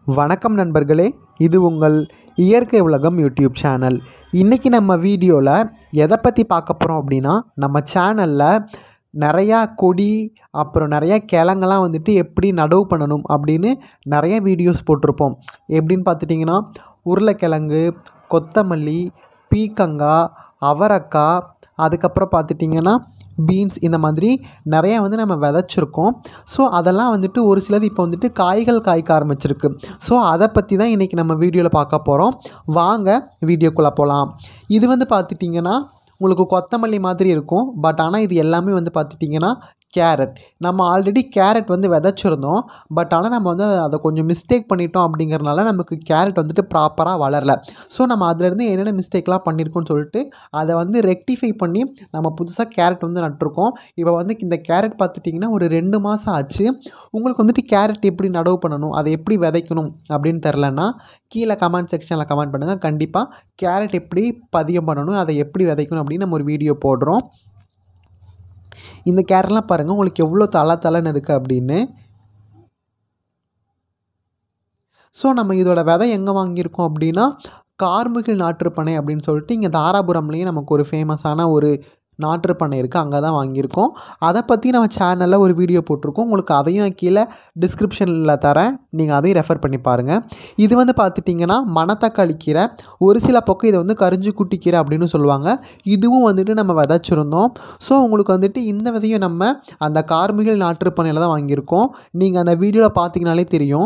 வணக்கம் நண்பர்களே இது உங்கள் இயற்கை உலகம் யூடியூப் சேனல் இன்றைக்கி நம்ம வீடியோவில் எதை பற்றி பார்க்க போகிறோம் அப்படின்னா நம்ம சேனலில் நிறையா கொடி அப்புறம் நிறையா கிழங்கெல்லாம் வந்துட்டு எப்படி நடவு பண்ணணும் அப்படின்னு நிறைய வீடியோஸ் போட்டிருப்போம் எப்படின்னு பார்த்துட்டிங்கன்னா உருளைக்கிழங்கு கொத்தமல்லி பீக்கங்காய் அவரைக்காய் அதுக்கப்புறம் பார்த்துட்டிங்கன்னா பீன்ஸ் இந்த மாதிரி நிறையா வந்து நம்ம விதைச்சிருக்கோம் ஸோ அதெல்லாம் வந்துட்டு ஒரு சிலது இப்போ வந்துட்டு காய்கள் காய்க்க ஆரம்பிச்சிருக்கு ஸோ அதை பற்றி தான் இன்றைக்கி நம்ம வீடியோவில் பார்க்க போகிறோம் வாங்க வீடியோக்குள்ளே போகலாம் இது வந்து பார்த்துட்டிங்கன்னா உங்களுக்கு கொத்தமல்லி மாதிரி இருக்கும் பட் ஆனால் இது எல்லாமே வந்து பார்த்துட்டிங்கன்னா கேரட் நம்ம ஆல்ரெடி கேரட் வந்து விதைச்சிருந்தோம் பட் ஆனால் நம்ம வந்து அதை கொஞ்சம் மிஸ்டேக் பண்ணிட்டோம் அப்படிங்கிறனால நமக்கு கேரட் வந்துட்டு ப்ராப்பராக வளரல ஸோ நம்ம அதுலேருந்து என்னென்ன மிஸ்டேக்லாம் பண்ணியிருக்கோம்னு சொல்லிட்டு அதை வந்து ரெக்டிஃபை பண்ணி நம்ம புதுசாக கேரட் வந்து நட்டிருக்கோம் இப்போ வந்து இந்த கேரட் பார்த்துட்டிங்கன்னா ஒரு ரெண்டு மாதம் ஆச்சு உங்களுக்கு வந்துட்டு கேரட் எப்படி நடவு பண்ணணும் அதை எப்படி விதைக்கணும் அப்படின்னு தெரிலன்னா கீழே கமெண்ட் செக்ஷனில் கமெண்ட் பண்ணுங்கள் கண்டிப்பாக கேரட் எப்படி பதியம் பண்ணணும் அதை எப்படி விதைக்கணும் அப்படின்னு நம்ம ஒரு வீடியோ போடுறோம் இந்த கேரட்லாம் பாருங்கள் உங்களுக்கு எவ்வளோ தலை தலைன்னு இருக்குது அப்படின்னு ஸோ நம்ம இதோட விதை எங்கே வாங்கியிருக்கோம் அப்படின்னா கார்முகில் நாற்றுப்பனை அப்படின்னு சொல்லிட்டு இங்கே தாராபுரம்லேயும் நமக்கு ஒரு ஃபேமஸான ஒரு நாற்றுப்பண்ணை இருக்குது அங்கே தான் வாங்கியிருக்கோம் அதை பற்றி நம்ம சேனலில் ஒரு வீடியோ போட்டிருக்கோம் உங்களுக்கு அதையும் கீழே டிஸ்கிரிப்ஷனில் தரேன் நீங்கள் அதையும் ரெஃபர் பண்ணி பாருங்கள் இது வந்து பார்த்துட்டிங்கன்னா மணத்தக்காளி கீரை ஒரு சில பக்கம் இதை வந்து கரிஞ்சு குட்டி கீரை அப்படின்னு சொல்லுவாங்க இதுவும் வந்துட்டு நம்ம விதைச்சிருந்தோம் ஸோ உங்களுக்கு வந்துட்டு இந்த விதையும் நம்ம அந்த கார்மிகள் நாற்றுப்பண்ணையில் தான் வாங்கியிருக்கோம் நீங்கள் அந்த வீடியோவில் பார்த்தீங்கனாலே தெரியும்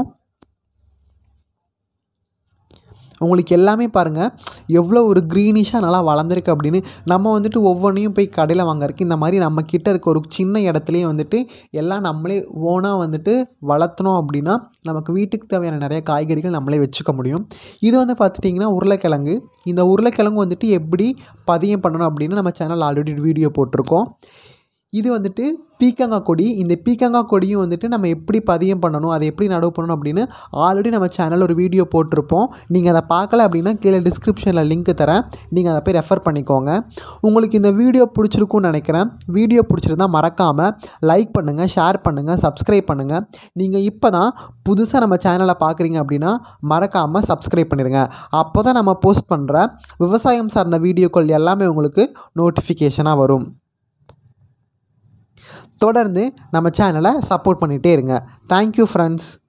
உங்களுக்கு எல்லாமே பாருங்கள் எவ்வளோ ஒரு க்ரீனிஷாக நல்லா வளர்ந்துருக்கு அப்படின்னு நம்ம வந்துட்டு ஒவ்வொன்றையும் போய் கடையில் வாங்கறதுக்கு இந்த மாதிரி நம்ம கிட்ட இருக்க ஒரு சின்ன இடத்துலையே வந்துட்டு எல்லாம் நம்மளே ஓனாக வந்துட்டு வளர்த்தணும் அப்படின்னா நமக்கு வீட்டுக்கு தேவையான நிறைய காய்கறிகள் நம்மளே வச்சுக்க முடியும் இது வந்து பார்த்துட்டிங்கன்னா உருளைக்கிழங்கு இந்த உருளைக்கிழங்கு வந்துட்டு எப்படி பதியம் பண்ணணும் அப்படின்னு நம்ம சேனல் ஆல்ரெடி வீடியோ போட்டிருக்கோம் இது வந்துட்டு பீக்கங்காய் கொடி இந்த பீக்கங்காய் கொடியும் வந்துட்டு நம்ம எப்படி பதியம் பண்ணணும் அதை எப்படி நடவு பண்ணணும் அப்படின்னு ஆல்ரெடி நம்ம சேனல் ஒரு வீடியோ போட்டிருப்போம் நீங்கள் அதை பார்க்கல அப்படின்னா கீழே டிஸ்கிரிப்ஷனில் லிங்க் தரேன் நீங்கள் அதை போய் ரெஃபர் பண்ணிக்கோங்க உங்களுக்கு இந்த வீடியோ பிடிச்சிருக்கும்னு நினைக்கிறேன் வீடியோ பிடிச்சிருந்தா மறக்காமல் லைக் பண்ணுங்கள் ஷேர் பண்ணுங்கள் சப்ஸ்கிரைப் பண்ணுங்கள் நீங்கள் இப்போ தான் புதுசாக நம்ம சேனலை பார்க்குறீங்க அப்படின்னா மறக்காமல் சப்ஸ்கிரைப் பண்ணிடுங்க அப்போ தான் நம்ம போஸ்ட் பண்ணுற விவசாயம் சார்ந்த வீடியோக்கள் எல்லாமே உங்களுக்கு நோட்டிஃபிகேஷனாக வரும் தொடர்ந்து நம்ம சேனலை சப்போர்ட் பண்ணிகிட்டே இருங்க தேங்க்யூ ஃப்ரெண்ட்ஸ்